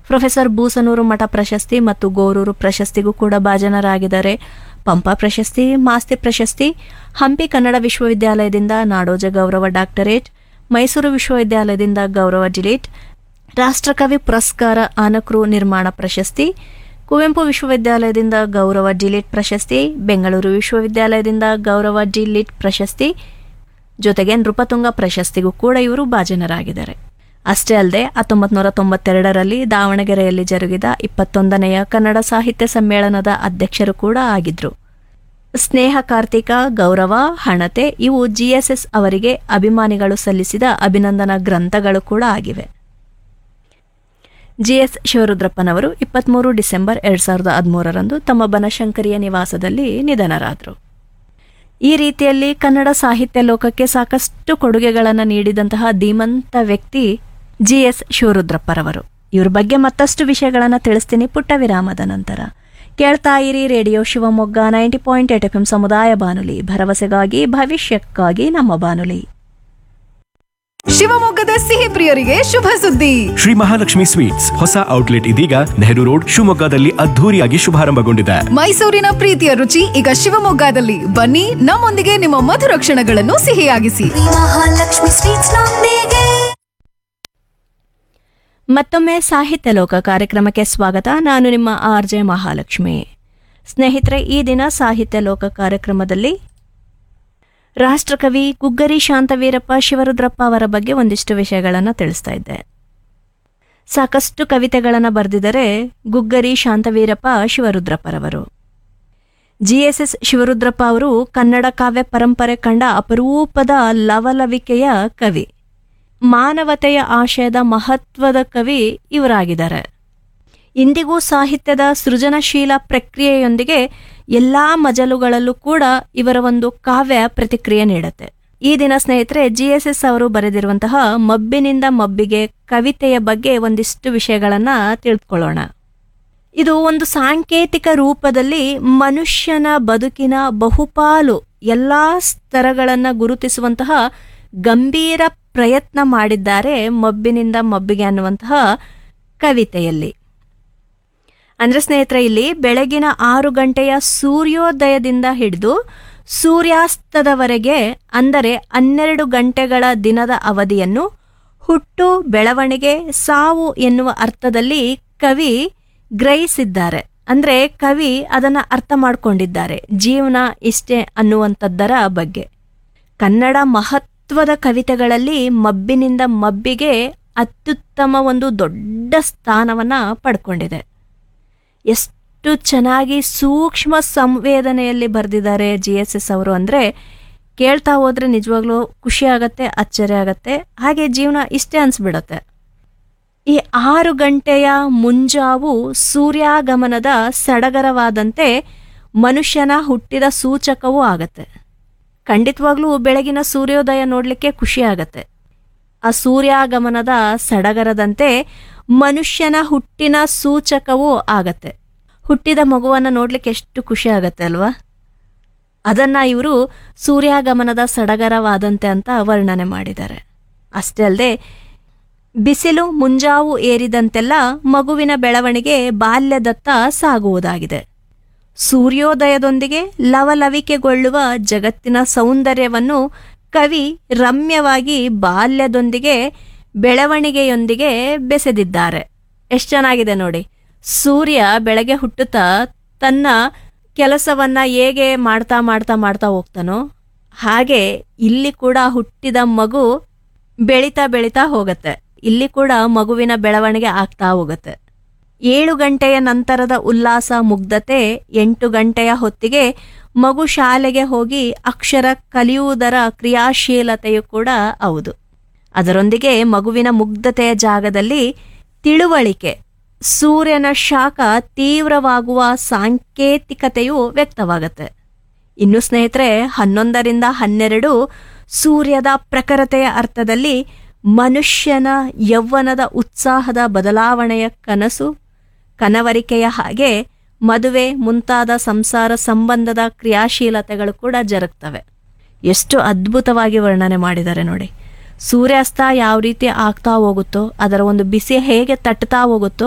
professor ಬೂಸನೂರು ಮಠ ಪ್ರಶಸ್ತಿ ಮತ್ತು ಗೋರೂರು ಪ್ರಶಸ್ತಿಗೂ ಕೂಡ ಭಾಜನರಾಗಿದ್ದಾರೆ ಪಂಪ ಪ್ರಶಸ್ತಿ ಮಾಸ್ತಿ ಪ್ರಶಸ್ತಿ ಹಂಪಿ ಕನ್ನಡ ವಿಶ್ವವಿದ್ಯಾಲಯದಿಂದ ನಾಡೋಜ ಗೌರವ ಡಾಕ್ಟರೇಟ್ ಮೈಸೂರು ವಿಶ್ವವಿದ್ಯಾಲಯದಿಂದ ಗೌರವ ಡಿಲೀಟ್ ರಾಷ್ಟ್ರಕವಿ ಪುರಸ್ಕಾರ ಆನಕ್ರು ನಿರ್ಮಾಣ ಪ್ರಶಸ್ತಿ ಕುವೆಂಪು ವಿಶ್ವವಿದ್ಯಾಲಯದಿಂದ ಗೌರವ ಡಿಲಿಟ್ ಪ್ರಶಸ್ತಿ ಬೆಂಗಳೂರು ವಿಶ್ವವಿದ್ಯಾಲಯದಿಂದ ಗೌರವ ಡಿಲಿಟ್ ಪ್ರಶಸ್ತಿ ಜೊತೆಗೆ ನೃಪತುಂಗ ಪ್ರಶಸ್ತಿಗೂ ಕೂಡ ಇವರು ಭಾಜನರಾಗಿದ್ದಾರೆ ಅಷ್ಟೇ ಅಲ್ಲದೆ ಹತ್ತೊಂಬತ್ತು ನೂರ ತೊಂಬತ್ತೆರಡರಲ್ಲಿ ದಾವಣಗೆರೆಯಲ್ಲಿ ಜರುಗಿದ ಇಪ್ಪತ್ತೊಂದನೆಯ ಕನ್ನಡ ಸಾಹಿತ್ಯ ಸಮ್ಮೇಳನದ ಅಧ್ಯಕ್ಷರು ಕೂಡ ಆಗಿದ್ರು ಸ್ನೇಹ ಕಾರ್ತಿಕ ಗೌರವ ಹಣತೆ ಇವು ಜಿಎಸ್ಎಸ್ ಅವರಿಗೆ ಅಭಿಮಾನಿಗಳು ಸಲ್ಲಿಸಿದ ಅಭಿನಂದನಾ ಗ್ರಂಥಗಳು ಕೂಡ ಆಗಿವೆ ಜಿಎಸ್ ಶಿವರುದ್ರಪ್ಪನವರು ಇಪ್ಪತ್ತ್ಮೂರು ಡಿಸೆಂಬರ್ ಎರಡ್ ಸಾವಿರದ ಹದಿಮೂರರಂದು ತಮ್ಮ ಬನಶಂಕರಿಯ ನಿವಾಸದಲ್ಲಿ ನಿಧನರಾದರು ಈ ರೀತಿಯಲ್ಲಿ ಕನ್ನಡ ಸಾಹಿತ್ಯ ಲೋಕಕ್ಕೆ ಸಾಕಷ್ಟು ಕೊಡುಗೆಗಳನ್ನು ನೀಡಿದಂತಹ ಧೀಮಂತ ವ್ಯಕ್ತಿ ಜಿಎಸ್ ಶಿವರುದ್ರಪ್ಪರವರು ಇವ್ರ ಬಗ್ಗೆ ಮತ್ತಷ್ಟು ವಿಷಯಗಳನ್ನು ತಿಳಿಸ್ತೀನಿ ಪುಟ್ಟ ವಿರಾಮದ ನಂತರ ಕೇಳ್ತಾ ಇರಿ radio Shivamogga ninety point eight F M ಸಮುದಾಯ ಬಾನುಲಿ ಭರವಸೆಗಾಗಿ ಭವಿಷ್ಯಕ್ಕಾಗಿ ನಮ್ಮ ಬಾನುಲಿ ಶಿವಮೊಗ್ಗದ ಸಿಹಿ ಪ್ರಿಯರಿಗೆ ಶುಭ ಸುದ್ದಿ ಶ್ರೀ ಮಹಾಲಕ್ಷ್ಮಿ ಸ್ವೀಟ್ಸ್ ಹೊಸ ಔಟ್ಲೆಟ್ ಇದೀಗ ನೆಹರು ರೋಡ್ ಶಿವಮೊಗ್ಗದಲ್ಲಿ ಅದ್ಧೂರಿಯಾಗಿ ಶುಭಾರಂಭಗೊಂಡಿದೆ ಮೈಸೂರಿನ ಪ್ರೀತಿಯ ರುಚಿ ಈಗ ಶಿವಮೊಗ್ಗದಲ್ಲಿ ಬನ್ನಿ ನಮ್ಮೊಂದಿಗೆ ನಿಮ್ಮ ಮಧುರ ಕ್ಷಣಗಳನ್ನು ಸಿಹಿಯಾಗಿಸಿ ಮಹಾಲಕ್ಷ್ಮಿ ಸ್ವೀಟ್ಸ್ ನೊಂದಿಗೆ ಮತ್ತೊಮ್ಮೆ ಸಾಹಿತ್ಯ ಲೋಕ ಕಾರ್ಯಕ್ರಮಕ್ಕೆ ಸ್ವಾಗತ ನಾನು ನಿಮ್ಮ ಆರ್ ಜೆ ಮಹಾಲಕ್ಷ್ಮಿ ಸ್ನೇಹಿತರೆ ಈ ದಿನ ಸಾಹಿತ್ಯ ಲೋಕ ಕಾರ್ಯಕ್ರಮದಲ್ಲಿ ರಾಷ್ಟ್ರಕವಿ ಗುಗ್ಗರಿ ಶಾಂತವೀರಪ್ಪ ಶಿವರುದ್ರಪ್ಪ ಅವರ ಬಗ್ಗೆ ಒಂದಿಷ್ಟು ವಿಷಯಗಳನ್ನು ತಿಳಿಸ್ತಾ ಇದ್ದೆ ಸಾಕಷ್ಟು ಕವಿತೆಗಳನ್ನು ಬರೆದಿದ್ದಾರೆ ಗುಗ್ಗರಿ ಶಾಂತವೀರಪ್ಪ ಶಿವರುದ್ರಪ್ಪರವರು ಜಿಎಸ್ಎಸ್ ಶಿವರುದ್ರಪ್ಪ ಅವರು ಕನ್ನಡ ಕಾವ್ಯ ಪರಂಪರೆ ಕಂಡ ಅಪರೂಪದ ಲವಲವಿಕೆಯ ಕವಿ ಮಾನವತೆಯ ಆಶಯದ ಮಹತ್ವದ ಕವಿ ಇವರಾಗಿದ್ದಾರೆ ಇಂದಿಗೂ ಸಾಹಿತ್ಯದ ಸೃಜನಶೀಲ ಪ್ರಕ್ರಿಯೆಯೊಂದಿಗೆ ಎಲ್ಲಾ ಮಜಲುಗಳಲ್ಲೂ ಕೂಡ ಇವರ ಒಂದು ಕಾವ್ಯ ಪ್ರತಿಕ್ರಿಯೆ ನೀಡುತ್ತೆ ಈ ದಿನ ಸ್ನೇಹಿತರೆ ಜಿಎಸ್ಎಸ್ ಅವರು ಬರೆದಿರುವಂತಹ ಮಬ್ಬಿನಿಂದ ಮಬ್ಬಿಗೆ ಕವಿತೆಯ ಬಗ್ಗೆ ಒಂದಿಷ್ಟು ವಿಷಯಗಳನ್ನ ತಿಳ್ಕೊಳ್ಳೋಣ ಇದು ಒಂದು ಸಾಂಕೇತಿಕ ರೂಪದಲ್ಲಿ ಮನುಷ್ಯನ ಬದುಕಿನ ಬಹುಪಾಲು ಎಲ್ಲಾ ಸ್ತರಗಳನ್ನ ಗುರುತಿಸುವಂತಹ ಗಂಭೀರ ಪ್ರಯತ್ನ ಮಾಡಿದ್ದಾರೆ ಮಬ್ಬಿನಿಂದ ಮಬ್ಬಿಗೆ ಅನ್ನುವಂತಹ ಕವಿತೆಯಲ್ಲಿ ಅಂದ್ರೆ ಸ್ನೇಹಿತರೆ ಇಲ್ಲಿ ಬೆಳಗಿನ ಆರು ಗಂಟೆಯ ಸೂರ್ಯೋದಯದಿಂದ ಹಿಡಿದು ಸೂರ್ಯಾಸ್ತದವರೆಗೆ ಅಂದರೆ ಹನ್ನೆರಡು ಗಂಟೆಗಳ ದಿನದ ಅವಧಿಯನ್ನು ಹುಟ್ಟು ಬೆಳವಣಿಗೆ ಸಾವು ಎನ್ನುವ ಅರ್ಥದಲ್ಲಿ ಕವಿ ಗ್ರಹಿಸಿದ್ದಾರೆ ಅಂದ್ರೆ ಕವಿ ಅದನ್ನ ಅರ್ಥ ಮಾಡ್ಕೊಂಡಿದ್ದಾರೆ ಜೀವನ ಇಷ್ಟೇ ಅನ್ನುವಂಥದ್ದರ ಬಗ್ಗೆ ಕನ್ನಡ ಮಹತ್ವದ ಕವಿತೆಗಳಲ್ಲಿ ಮಬ್ಬಿನಿಂದ ಮಬ್ಬಿಗೆ ಅತ್ಯುತ್ತಮ ಒಂದು ದೊಡ್ಡ ಸ್ಥಾನವನ್ನ ಪಡ್ಕೊಂಡಿದೆ ಎಷ್ಟು ಚೆನ್ನಾಗಿ ಸೂಕ್ಷ್ಮ ಸಂವೇದನೆಯಲ್ಲಿ ಬರೆದಿದ್ದಾರೆ ಜಿ ಎಸ್ ಎಸ್ ಅವರು ಅಂದರೆ ಕೇಳ್ತಾ ಹೋದ್ರೆ ನಿಜವಾಗ್ಲೂ ಖುಷಿ ಆಗತ್ತೆ ಆಶ್ಚರ್ಯ ಆಗತ್ತೆ ಹಾಗೆ ಜೀವನ ಇಷ್ಟೇ ಅನ್ಸ್ಬಿಡತ್ತೆ ಈ ಆರು ಗಂಟೆಯ ಮುಂಜಾವು ಸೂರ್ಯಾಗಮನದ ಸಡಗರವಾದಂತೆ ಮನುಷ್ಯನ ಹುಟ್ಟಿದ ಸೂಚಕವೂ ಆಗತ್ತೆ ಖಂಡಿತವಾಗ್ಲೂ ಬೆಳಗಿನ ಸೂರ್ಯೋದಯ ನೋಡಲಿಕ್ಕೆ ಖುಷಿ ಆಗತ್ತೆ ಆ ಸೂರ್ಯಾಗಮನದ ಸಡಗರದಂತೆ ಮನುಷ್ಯನ ಹುಟ್ಟಿನ ಸೂಚಕವೂ ಆಗತ್ತೆ ಹುಟ್ಟಿದ ಮಗುವನ್ನು ನೋಡ್ಲಿಕ್ಕೆ ಎಷ್ಟು ಖುಷಿ ಆಗತ್ತೆ ಅಲ್ವಾ ಅದನ್ನ ಇವರು ಸೂರ್ಯಾಗಮನದ ಸಡಗರವಾದಂತೆ ಅಂತ ವರ್ಣನೆ ಮಾಡಿದ್ದಾರೆ ಅಷ್ಟೇ ಅಲ್ಲದೆ ಬಿಸಿಲು ಮುಂಜಾವು ಏರಿದಂತೆಲ್ಲ ಮಗುವಿನ ಬೆಳವಣಿಗೆ ಬಾಲ್ಯದತ್ತ ಸಾಗುವುದಾಗಿದೆ ಸೂರ್ಯೋದಯದೊಂದಿಗೆ ಲವಲವಿಕೆಗೊಳ್ಳುವ ಜಗತ್ತಿನ ಸೌಂದರ್ಯವನ್ನು ಕವಿ ರಮ್ಯವಾಗಿ ಬಾಲ್ಯದೊಂದಿಗೆ ಬೆಳವಣಿಗೆಯೊಂದಿಗೆ ಬೆಸೆದಿದ್ದಾರೆ ಎಷ್ಟು ಚೆನ್ನಾಗಿದೆ ನೋಡಿ ಸೂರ್ಯ ಬೆಳಗ್ಗೆ ಹುಟ್ಟುತ್ತಾ ತನ್ನ ಕೆಲಸವನ್ನ ಹೇಗೆ ಮಾಡ್ತಾ ಮಾಡ್ತಾ ಮಾಡ್ತಾ ಹೋಗ್ತಾನೋ ಹಾಗೆ ಇಲ್ಲಿ ಕೂಡ ಹುಟ್ಟಿದ ಮಗು ಬೆಳೀತಾ ಬೆಳೀತಾ ಹೋಗುತ್ತೆ ಇಲ್ಲಿ ಕೂಡ ಮಗುವಿನ ಬೆಳವಣಿಗೆ ಆಗ್ತಾ ಹೋಗುತ್ತೆ ಏಳು ಗಂಟೆಯ ನಂತರದ ಉಲ್ಲಾಸ ಮುಗ್ಧತೆ ಎಂಟು ಗಂಟೆಯ ಹೊತ್ತಿಗೆ ಮಗು ಶಾಲೆಗೆ ಹೋಗಿ ಅಕ್ಷರ ಕಲಿಯುವುದರ ಕ್ರಿಯಾಶೀಲತೆಯು ಕೂಡ ಹೌದು ಅದರೊಂದಿಗೆ ಮಗುವಿನ ಮುಗ್ಧತೆಯ ಜಾಗದಲ್ಲಿ ತಿಳುವಳಿಕೆ ಸೂರ್ಯನ ಶಾಖ ತೀವ್ರವಾಗುವ ಸಾಂಕೇತಿಕತೆಯು ವ್ಯಕ್ತವಾಗುತ್ತೆ ಇನ್ನು ಸ್ನೇಹಿತರೆ ಹನ್ನೊಂದರಿಂದ ಹನ್ನೆರಡು ಸೂರ್ಯದ ಪ್ರಖರತೆಯ ಅರ್ಥದಲ್ಲಿ ಮನುಷ್ಯನ ಯೌವನದ ಉತ್ಸಾಹದ ಬದಲಾವಣೆಯ ಕನಸು ಕನವರಿಕೆಯ ಹಾಗೆ ಮದುವೆ ಮುಂತಾದ ಸಂಸಾರ ಸಂಬಂಧದ ಕ್ರಿಯಾಶೀಲತೆಗಳು ಕೂಡ ಜರುಗ್ತವೆ ಎಷ್ಟು ಅದ್ಭುತವಾಗಿ ವರ್ಣನೆ ಮಾಡಿದ್ದಾರೆ ನೋಡಿ ಸೂರ್ಯಾಸ್ತ ಯಾವ ರೀತಿ ಆಗ್ತಾ ಹೋಗುತ್ತೋ ಅದರ ಒಂದು ಬಿಸಿ ಹೇಗೆ ತಟ್ಟುತ್ತಾ ಹೋಗುತ್ತೋ